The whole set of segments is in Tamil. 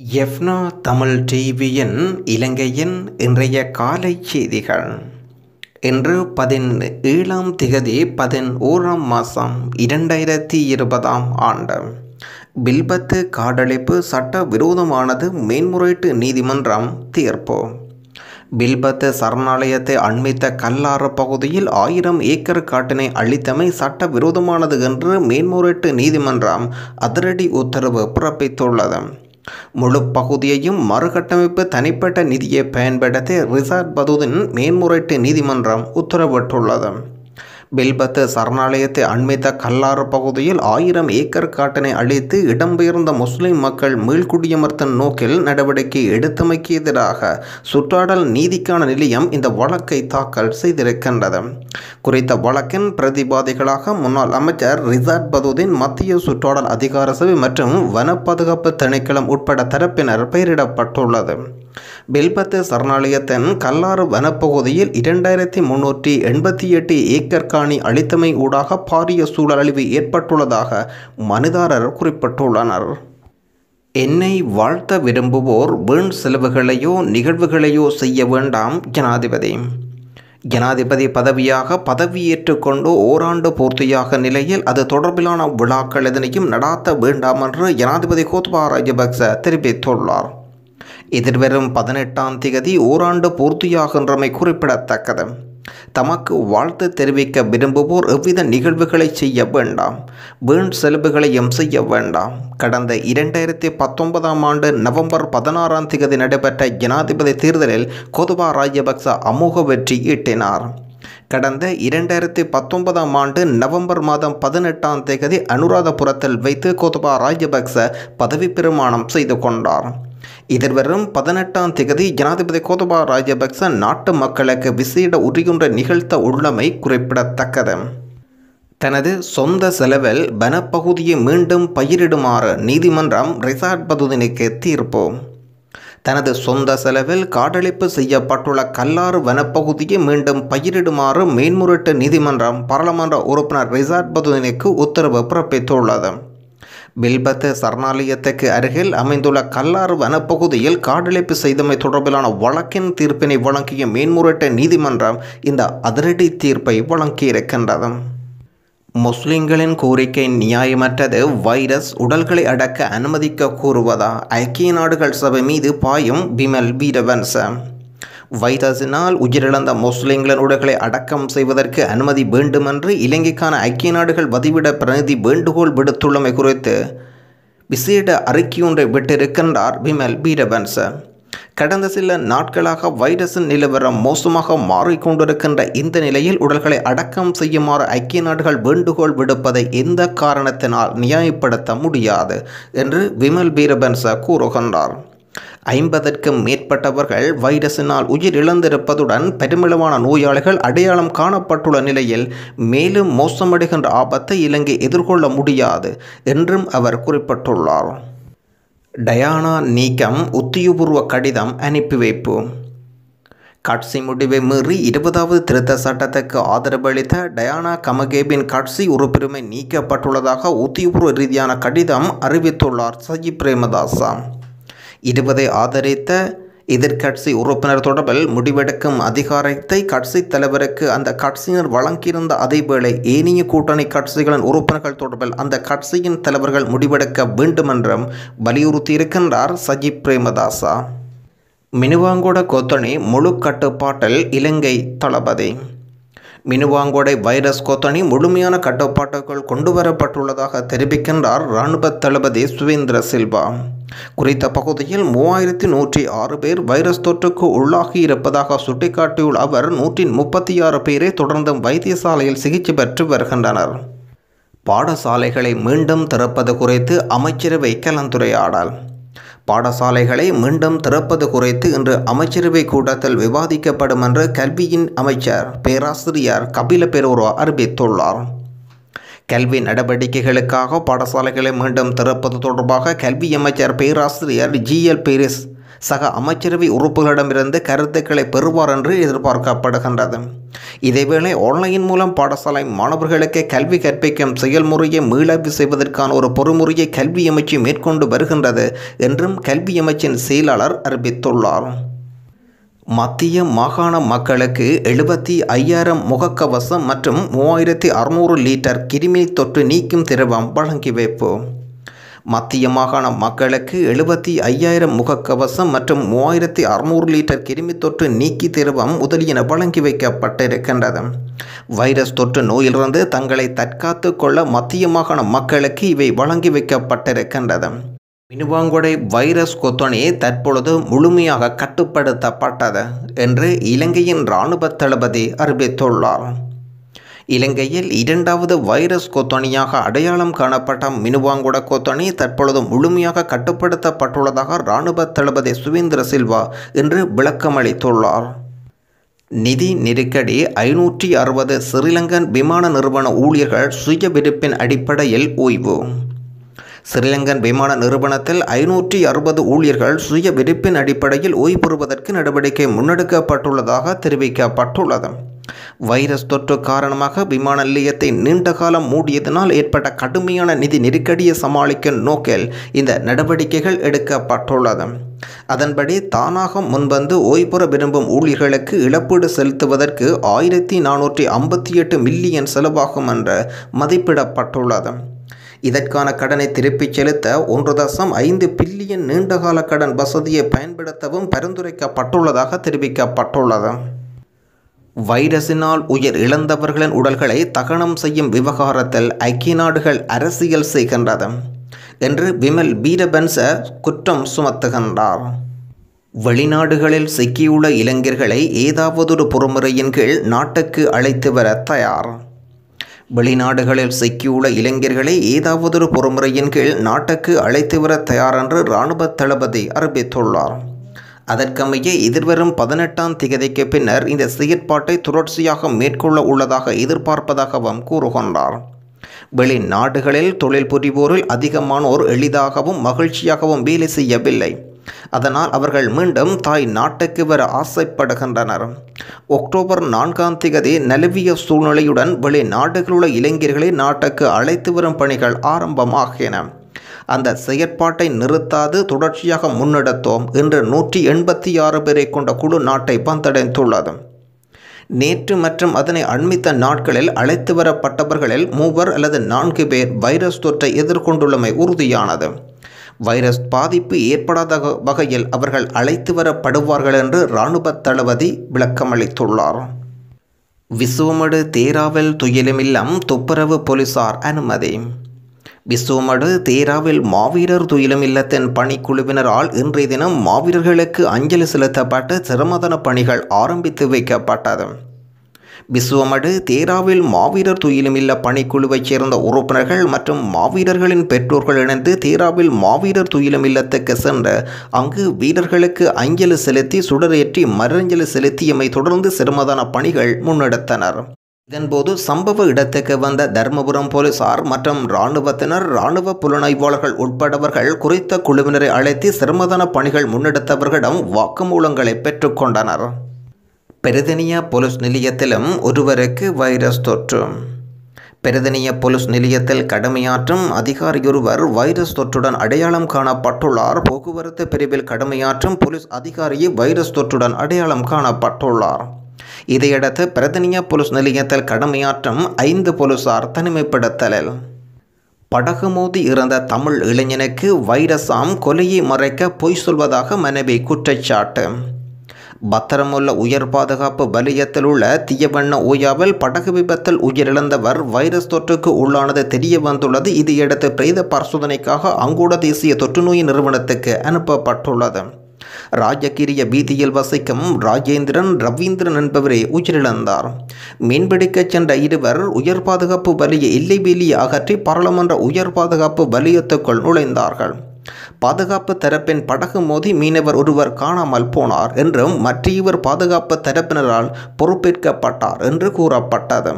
எஃப்னா தமிழ் டிவியின் இலங்கையின் இன்றைய காலை செய்திகள் இன்று பதினேழாம் திகதி பதினோராம் மாதம் இரண்டாயிரத்தி இருபதாம் ஆண்டு பில்பத்து காடழிப்பு சட்ட விரோதமானது மேன்முறையீட்டு நீதிமன்றம் தீர்ப்பு பில்பத்து சரணாலயத்தை அண்மித்த கல்லாறு பகுதியில் ஆயிரம் ஏக்கர் காட்டினை அளித்தமை சட்ட விரோதமானது என்று மேன்முறையீட்டு நீதிமன்றம் அதிரடி உத்தரவு பிறப்பித்துள்ளது முழு பகுதியையும் மறுகட்டமைப்பு தனிப்பட்ட நிதியை பயன்படுத்தி ரிசார்ட் பதுதின் மேன்முறையீட்டு நீதிமன்றம் உத்தரவிட்டுள்ளது பில்பத்து சரணாலயத்தை அண்மித்த கல்லாறு பகுதியில் ஆயிரம் ஏக்கர் காட்டினை அழித்து இடம்பெயர்ந்த முஸ்லிம் மக்கள் மீள்குடியமர்த்தும் நோக்கில் நடவடிக்கை எடுத்தமைக்கு எதிராக சுற்றாடல் நீதிக்கான நிலையம் இந்த வழக்கை தாக்கல் செய்திருக்கின்றது குறித்த வழக்கின் பிரதிவாதிகளாக முன்னாள் அமைச்சர் ரிசார்ட் பதுதின் மத்திய சுற்றாடல் அதிகார சபை மற்றும் வன பாதுகாப்பு திணைக்களம் உட்பட தரப்பினர் பெயரிடப்பட்டுள்ளது பில்பத்து சரணாலயத்தின் கல்லாறு வனப்பகுதியில் இரண்டாயிரத்தி முன்னூற்றி எண்பத்தி எட்டு ஏக்கர் காணி அளித்தமை ஊடாக பாரிய சூழலழிவு ஏற்பட்டுள்ளதாக மனுதாரர் குறிப்பிட்டுள்ளனர் என்னை வாழ்த்த விரும்புவோர் வீண் செலவுகளையோ நிகழ்வுகளையோ செய்ய வேண்டாம் ஜனாதிபதி ஜனாதிபதி பதவியாக பதவியேற்று கொண்டு ஓராண்டு பூர்த்தியாக நிலையில் அது தொடர்பிலான விழாக்கள் எதனையும் நடாத்த வேண்டாம் என்று ஜனாதிபதி கோத்பா ராஜபக்ச தெரிவித்துள்ளார் எதிர்வரும் பதினெட்டாம் திகதி ஓராண்டு பூர்த்தியாகின்றமை குறிப்பிடத்தக்கது தமக்கு வாழ்த்து தெரிவிக்க விரும்புவோர் எவ்வித நிகழ்வுகளை செய்ய வேண்டாம் வீண் செலவுகளையும் செய்ய வேண்டாம் கடந்த இரண்டாயிரத்தி பத்தொன்பதாம் ஆண்டு நவம்பர் பதினாறாம் திகதி நடைபெற்ற ஜனாதிபதி தேர்தலில் கோதுபா ராஜபக்ச அமோக வெற்றி ஈட்டினார் கடந்த இரண்டாயிரத்தி பத்தொன்பதாம் ஆண்டு நவம்பர் மாதம் பதினெட்டாம் தேதி அனுராதபுரத்தில் வைத்து கோதுபா ராஜபக்ச பதவி பிரமாணம் செய்து கொண்டார் எதிர்வரும் பதினெட்டாம் திகதி ஜனாதிபதி கோதபா ராஜபக்ச நாட்டு மக்களுக்கு விசேட உரியொன்றை நிகழ்த்த உள்ளமை குறிப்பிடத்தக்கது தனது சொந்த செலவில் வனப்பகுதியை மீண்டும் பயிரிடுமாறு நீதிமன்றம் ரிசார்ட் பதுதினுக்கு தீர்ப்பு தனது சொந்த செலவில் காடழிப்பு செய்யப்பட்டுள்ள கல்லாறு வனப்பகுதியை மீண்டும் பயிரிடுமாறு மேன்முறையீட்டு நீதிமன்றம் பாராளுமன்ற உறுப்பினர் ரிசார்ட் பதுதினுக்கு உத்தரவு பிறப்பித்துள்ளது பில்பத்து சரணாலயத்துக்கு அருகில் அமைந்துள்ள கல்லாறு வனப்பகுதியில் காடழிப்பு செய்தமை தொடர்பிலான வழக்கின் தீர்ப்பினை வழங்கிய மேன்முறையீட்டு நீதிமன்றம் இந்த அதிரடி தீர்ப்பை வழங்கியிருக்கின்றது முஸ்லிம்களின் கோரிக்கை நியாயமற்றது வைரஸ் உடல்களை அடக்க அனுமதிக்க கூறுவதா ஐக்கிய நாடுகள் சபை மீது பாயும் பிமல் வீரவன்ச வைரஸினால் உயிரிழந்த முஸ்லிம்களின் உடல்களை அடக்கம் செய்வதற்கு அனுமதி வேண்டுமென்று இலங்கைக்கான ஐக்கிய நாடுகள் வதிவிட பிரதிநிதி வேண்டுகோள் விடுத்துள்ளமை குறித்து விசேட அறிக்கையொன்றை விட்டிருக்கின்றார் விமல் வீரவன்ச கடந்த சில நாட்களாக வைரஸின் நிலவரம் மோசமாக மாறிக்கொண்டிருக்கின்ற இந்த நிலையில் உடல்களை அடக்கம் செய்யுமாறு ஐக்கிய நாடுகள் வேண்டுகோள் விடுப்பதை எந்த காரணத்தினால் நியாயப்படுத்த முடியாது என்று விமல் வீரபன்ச கூறுகின்றார் ஐம்பதற்கும் மேற்பட்டவர்கள் வைரஸினால் உயிர் இழந்திருப்பதுடன் பெருமளவான நோயாளிகள் அடையாளம் காணப்பட்டுள்ள நிலையில் மேலும் மோசமடைகின்ற ஆபத்தை இலங்கை எதிர்கொள்ள முடியாது என்றும் அவர் குறிப்பிட்டுள்ளார் டயானா நீக்கம் உத்தியோகபூர்வ கடிதம் அனுப்பி வைப்பு கட்சி முடிவை மீறி இருபதாவது திருத்த சட்டத்துக்கு ஆதரவு அளித்த டயானா கமகேபின் கட்சி உறுப்பினரை நீக்கப்பட்டுள்ளதாக உத்தியோகபூர்வ ரீதியான கடிதம் அறிவித்துள்ளார் சஜி பிரேமதாசா இருபதை ஆதரித்த எதிர்க்கட்சி உறுப்பினர் தொடர்பில் முடிவெடுக்கும் அதிகாரத்தை கட்சி தலைவருக்கு அந்த கட்சியினர் வழங்கியிருந்த அதேவேளை ஏனைய கூட்டணி கட்சிகளின் உறுப்பினர்கள் தொடர்பில் அந்த கட்சியின் தலைவர்கள் முடிவெடுக்க வேண்டுமென்றும் வலியுறுத்தியிருக்கின்றார் சஜிப் பிரேமதாசா மினுவாங்கோட கொத்தணி முழு கட்டுப்பாட்டில் இலங்கை தளபதி மினுவாங்கோடை வைரஸ் கொத்தணி முழுமையான கட்டுப்பாட்டுக்குள் கொண்டு வரப்பட்டுள்ளதாக தெரிவிக்கின்றார் இராணுவ தளபதி சுவேந்திர சில்வா குறித்த பகுதியில் மூவாயிரத்தி நூற்றி ஆறு பேர் வைரஸ் தொற்றுக்கு உள்ளாகி இருப்பதாக சுட்டிக்காட்டியுள்ள அவர் நூற்றி முப்பத்தி ஆறு பேரை தொடர்ந்தும் வைத்தியசாலையில் சிகிச்சை பெற்று வருகின்றனர் பாடசாலைகளை மீண்டும் திறப்பது குறித்து அமைச்சரவை கலந்துரையாடல் பாடசாலைகளை மீண்டும் திறப்பது குறித்து இன்று அமைச்சரவை கூட்டத்தில் விவாதிக்கப்படும் என்று கல்வியின் அமைச்சர் பேராசிரியர் கபில பெரூரோ அறிவித்துள்ளார் கல்வி நடவடிக்கைகளுக்காக பாடசாலைகளை மீண்டும் திறப்பது தொடர்பாக கல்வி அமைச்சர் பேராசிரியர் ஜி எல் பேரிஸ் சக அமைச்சரவை உறுப்புகளிடமிருந்து கருத்துக்களை பெறுவார் என்று எதிர்பார்க்கப்படுகின்றது இதேவேளை ஆன்லைன் மூலம் பாடசாலை மாணவர்களுக்கு கல்வி கற்பிக்கும் செயல்முறையை மீளாய்வு செய்வதற்கான ஒரு பொறுமுறையை கல்வி அமைச்சு மேற்கொண்டு வருகின்றது என்றும் கல்வி அமைச்சின் செயலாளர் அறிவித்துள்ளார் மத்திய மாகாண மக்களுக்கு எழுபத்தி ஐயாயிரம் முகக்கவசம் மற்றும் மூவாயிரத்தி அறுநூறு லிட்டர் கிருமி தொற்று நீக்கும் திரவம் வழங்கி வைப்பு மத்திய மாகாண மக்களுக்கு எழுபத்தி ஐயாயிரம் முகக்கவசம் மற்றும் மூவாயிரத்தி அறுநூறு லிட்டர் கிருமி தொற்று நீக்கி திரவம் முதலியன வழங்கி வைக்கப்பட்டிருக்கின்றது வைரஸ் தொற்று நோயிலிருந்து தங்களை தற்காத்து கொள்ள மத்திய மாகாண மக்களுக்கு இவை வழங்கி வைக்கப்பட்டிருக்கின்றது மினுவாங்கொடை வைரஸ் கொத்தொனி தற்பொழுது முழுமையாக கட்டுப்படுத்தப்பட்டது என்று இலங்கையின் இராணுவ தளபதி அறிவித்துள்ளார் இலங்கையில் இரண்டாவது வைரஸ் கொத்தொனியாக அடையாளம் காணப்பட்ட மினுவாங்குட கொத்தொனி தற்பொழுது முழுமையாக கட்டுப்படுத்தப்பட்டுள்ளதாக இராணுவ தளபதி சுவேந்திர சில்வா இன்று விளக்கமளித்துள்ளார் நிதி நெருக்கடி ஐநூற்றி அறுபது ஸ்ரீலங்கன் விமான நிறுவன ஊழியர்கள் சுய விருப்பின் அடிப்படையில் ஓய்வு ஸ்ரீலங்கன் விமான நிறுவனத்தில் ஐநூற்றி அறுபது ஊழியர்கள் சுய விருப்பின் அடிப்படையில் ஓய்வு பெறுவதற்கு நடவடிக்கை முன்னெடுக்கப்பட்டுள்ளதாக தெரிவிக்கப்பட்டுள்ளது வைரஸ் தொற்று காரணமாக விமான நிலையத்தை நீண்ட காலம் மூடியதனால் ஏற்பட்ட கடுமையான நிதி நெருக்கடியை சமாளிக்கும் நோக்கில் இந்த நடவடிக்கைகள் எடுக்கப்பட்டுள்ளது அதன்படி தானாக முன்வந்து ஓய்வுற விரும்பும் ஊழியர்களுக்கு இழப்பீடு செலுத்துவதற்கு ஆயிரத்தி நானூற்றி ஐம்பத்தி எட்டு மில்லியன் செலவாகும் என்று மதிப்பிடப்பட்டுள்ளது இதற்கான கடனை திருப்பிச் செலுத்த ஒன்று தசம் ஐந்து பில்லியன் நீண்டகால கடன் வசதியை பயன்படுத்தவும் பரிந்துரைக்கப்பட்டுள்ளதாக தெரிவிக்கப்பட்டுள்ளது வைரஸினால் உயிர் இழந்தவர்களின் உடல்களை தகனம் செய்யும் விவகாரத்தில் ஐக்கிய நாடுகள் அரசியல் செய்கின்றது என்று விமல் வீரபன்ச குற்றம் சுமத்துகின்றார் வெளிநாடுகளில் சிக்கியுள்ள இளைஞர்களை ஏதாவதொரு பொறுமுறையின் கீழ் நாட்டுக்கு அழைத்து வர தயார் வெளிநாடுகளில் சிக்கியுள்ள இளைஞர்களை ஏதாவதொரு பொறுமுறையின் கீழ் நாட்டுக்கு அழைத்து வர தயார் என்று இராணுவ தளபதி அறிவித்துள்ளார் அதற்கமைய எதிர்வரும் பதினெட்டாம் திகதிக்கு பின்னர் இந்த செயற்பாட்டை தொடர்ச்சியாக மேற்கொள்ள உள்ளதாக எதிர்பார்ப்பதாகவும் கூறுகின்றார் வெளிநாடுகளில் தொழில் புரிவோரில் அதிகமானோர் எளிதாகவும் மகிழ்ச்சியாகவும் வேலை செய்யவில்லை அதனால் அவர்கள் மீண்டும் தாய் நாட்டுக்கு வர ஆசைப்படுகின்றனர் அக்டோபர் நான்காம் திகதி நிலவிய சூழ்நிலையுடன் வெளிநாடுகளுள்ள இளைஞர்களை நாட்டுக்கு அழைத்து வரும் பணிகள் ஆரம்பமாகின அந்த செயற்பாட்டை நிறுத்தாது தொடர்ச்சியாக முன்னெடுத்தோம் என்று நூற்றி எண்பத்தி ஆறு பேரை கொண்ட குழு நாட்டை வந்தடைந்துள்ளது நேற்று மற்றும் அதனை அண்மித்த நாட்களில் அழைத்து வரப்பட்டவர்களில் மூவர் அல்லது நான்கு பேர் வைரஸ் தொற்றை எதிர்கொண்டுள்ளமை உறுதியானது வைரஸ் பாதிப்பு ஏற்படாத வகையில் அவர்கள் அழைத்து வரப்படுவார்கள் என்று இராணுவ தளபதி விளக்கமளித்துள்ளார் விசுவமடு தேராவில் துயிலுமில்லம் துப்புரவு போலீசார் அனுமதி விசுவமடு தேராவில் மாவீரர் துயிலும் இல்லத்தின் பணிக்குழுவினரால் இன்றைய தினம் மாவீரர்களுக்கு அஞ்சலி செலுத்தப்பட்டு சிரமதன பணிகள் ஆரம்பித்து வைக்கப்பட்டது விசுவமடு தேராவில் மாவீரர் துயிலுமில்ல பணிக்குழுவைச் சேர்ந்த உறுப்பினர்கள் மற்றும் மாவீரர்களின் பெற்றோர்கள் இணைந்து தேராவில் மாவீரர் துயிலுமில்லத்துக்கு சென்று அங்கு வீரர்களுக்கு அஞ்சலி செலுத்தி சுடரேற்றி மரஞ்சலி செலுத்தியமை தொடர்ந்து சிரமதான பணிகள் முன்னெடுத்தனர் இதன்போது சம்பவ இடத்துக்கு வந்த தர்மபுரம் போலீசார் மற்றும் இராணுவத்தினர் இராணுவ புலனாய்வாளர்கள் உட்படவர்கள் குறித்த குழுவினரை அழைத்து சிரமதான பணிகள் முன்னெடுத்தவர்களிடம் வாக்குமூலங்களை பெற்றுக்கொண்டனர் பெருதனியா போலீஸ் நிலையத்திலும் ஒருவருக்கு வைரஸ் தொற்று பெருதனிய போலீஸ் நிலையத்தில் கடமையாற்றும் அதிகாரியொருவர் வைரஸ் தொற்றுடன் அடையாளம் காணப்பட்டுள்ளார் போக்குவரத்து பிரிவில் கடமையாற்றும் போலீஸ் அதிகாரியை வைரஸ் தொற்றுடன் அடையாளம் காணப்பட்டுள்ளார் இதையடுத்து பிரதனியா போலீஸ் நிலையத்தில் கடமையாற்றும் ஐந்து போலீசார் தனிமைப்படுத்தலில் படகு மோதி இறந்த தமிழ் இளைஞனுக்கு வைரஸாம் கொலையை மறைக்க பொய் சொல்வதாக மனைவி குற்றச்சாட்டு பத்திரமுள்ள உயர் பாதுகாப்பு வலயத்தில் உள்ள தீயவண்ண ஓயாவில் படகு விபத்தில் உயிரிழந்தவர் வைரஸ் தொற்றுக்கு உள்ளானது தெரிய வந்துள்ளது இதையடுத்து பிரேத பரிசோதனைக்காக அங்கூட தேசிய தொற்றுநோய் நிறுவனத்துக்கு அனுப்பப்பட்டுள்ளது ராஜகிரிய வீதியில் வசிக்கும் ராஜேந்திரன் ரவீந்திரன் என்பவரே உயிரிழந்தார் மீன்பிடிக்கச் சென்ற இருவர் உயர் பாதுகாப்பு வலிய எல்லை வேலியை அகற்றி பாராளுமன்ற உயர் பாதுகாப்பு வலியத்துக்குள் நுழைந்தார்கள் பாதுகாப்பு தரப்பின் படகு மோதி மீனவர் ஒருவர் காணாமல் போனார் என்றும் மற்றையவர் பாதுகாப்பு தரப்பினரால் பொறுப்பேற்கப்பட்டார் என்று கூறப்பட்டது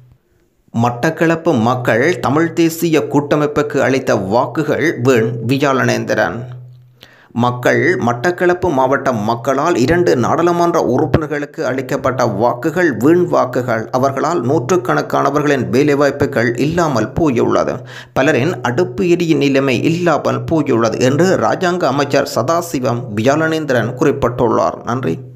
மட்டக்களப்பு மக்கள் தமிழ் தேசிய கூட்டமைப்புக்கு அளித்த வாக்குகள் வீண் வியாழனேந்திரன் மக்கள் மட்டக்களப்பு மாவட்ட மக்களால் இரண்டு நாடாளுமன்ற உறுப்பினர்களுக்கு அளிக்கப்பட்ட வாக்குகள் வீண் வாக்குகள் அவர்களால் நூற்றுக்கணக்கானவர்களின் வேலைவாய்ப்புகள் இல்லாமல் போயுள்ளது பலரின் அடுப்பு எரியும் நிலைமை இல்லாமல் போயுள்ளது என்று ராஜாங்க அமைச்சர் சதாசிவம் வியாழனேந்திரன் குறிப்பிட்டுள்ளார் நன்றி